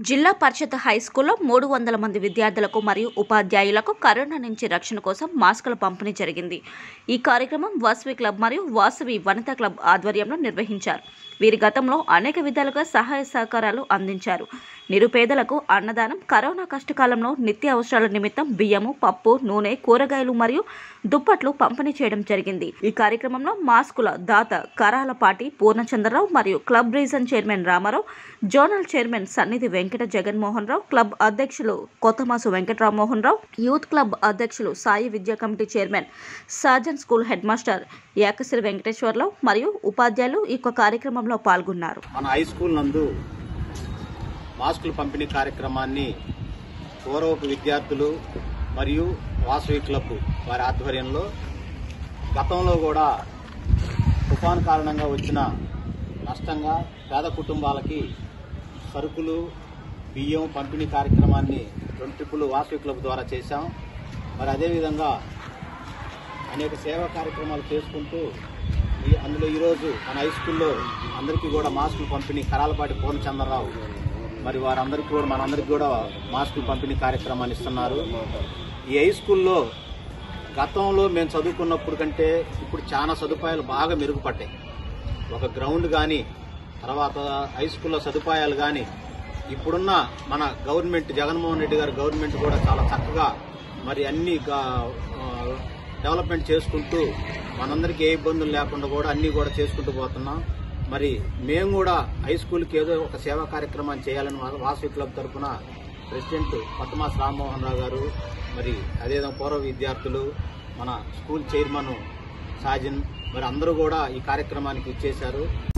జిల్లా పరిషత్ హై స్కూల్లో మూడు వందల మంది విద్యార్థులకు మరియు ఉపాధ్యాయులకు కరోనా నుంచి రక్షణ కోసం మాస్కుల పంపిణీ జరిగింది ఈ కార్యక్రమం వాసవి క్లబ్ మరియు వాసవి వనితా క్లబ్ ఆధ్వర్యంలో నిర్వహించారు వీరి గతంలో అనేక విధాలుగా సహాయ సహకారాలు అందించారు నిరుపేదలకు అన్నదానం కరోనా కష్టకాలంలో నిత్య అవసరాల నిమిత్తం బియ్యము పప్పు నూనె కూరగాయలు మరియు దుప్పట్లు పంపిణీ చేయడం జరిగింది ఈ కార్యక్రమంలో మాస్కుల దాత కరాలపాటి పూర్ణచంద్రరావు మరియు club region chairman Ramarao zonal chairman Sannidhi Venkata Jaganmohan రావు క్లబ్ అధ్యక్షులు కొత్తమాసు వెంకటరామోహన్ రావు యూత్ క్లబ్ అధ్యక్షులు Sai Vidya committee chairman Sajan school head master Ekasri Venkateswararao మరియు ఉపాధ్యాయులు ఈ యొక్క కార్యక్రమంలో పాల్గొన్నారు మన హై స్కూల్ నందు మాస్కుల పంపిణీ కార్యక్రమాన్ని పూర్వపు విద్యార్థులు మరియు వాసవి క్లబ్ వారి ఆధ్వర్యంలో గతంలో కూడా తుఫాను కారణంగా వచ్చిన నష్టంగా పేద కుటుంబాలకి సరుకులు బియ్యం పంపిణీ కార్యక్రమాన్ని రెండు ట్రిప్పులు వాసవి క్లబ్ ద్వారా చేశాం మరి అదేవిధంగా అనేక సేవా కార్యక్రమాలు చేసుకుంటూ ఈ అందులో ఈరోజు మన హై స్కూల్లో అందరికీ కూడా మాస్కులు పంపిణీ కరాలపాటి పూర్ణచంద్రరావు మరి వారందరికీ కూడా మనందరికీ కూడా మాస్కులు పంపిణీ కార్యక్రమాన్ని ఇస్తున్నారు ఈ హై స్కూల్లో గతంలో మేము చదువుకున్నప్పుడు కంటే ఇప్పుడు చాలా సదుపాయాలు బాగా మెరుగుపడ్డాయి ఒక గ్రౌండ్ కానీ తర్వాత హై స్కూల్లో సదుపాయాలు కానీ ఇప్పుడున్న మన గవర్నమెంట్ జగన్మోహన్ రెడ్డి గారి గవర్నమెంట్ కూడా చాలా చక్కగా మరి అన్ని గా- ఆ, డెవలప్మెంట్ చేసుకుంటూ మనందరికీ ఏ ఇబ్బందులు లేకుండా కూడా అన్ని కూడా చేసుకుంటూ పోతున్నాం మరి మేము కూడా హై స్కూల్కి ఏదో ఒక సేవా కార్యక్రమాన్ని చేయాలని వా- వాసవి క్లబ్ తరఫున ప్రెసిడెంట్ పట్టమాస్ రామ్మోహన్ రావు గారు మరి అదేవిధంగా పూర్వ విద్యార్థులు మన స్కూల్ చైర్మన్ సాజిన్ మరి అందరూ కూడా ఈ కార్యక్రమానికి ఇచ్చేశారు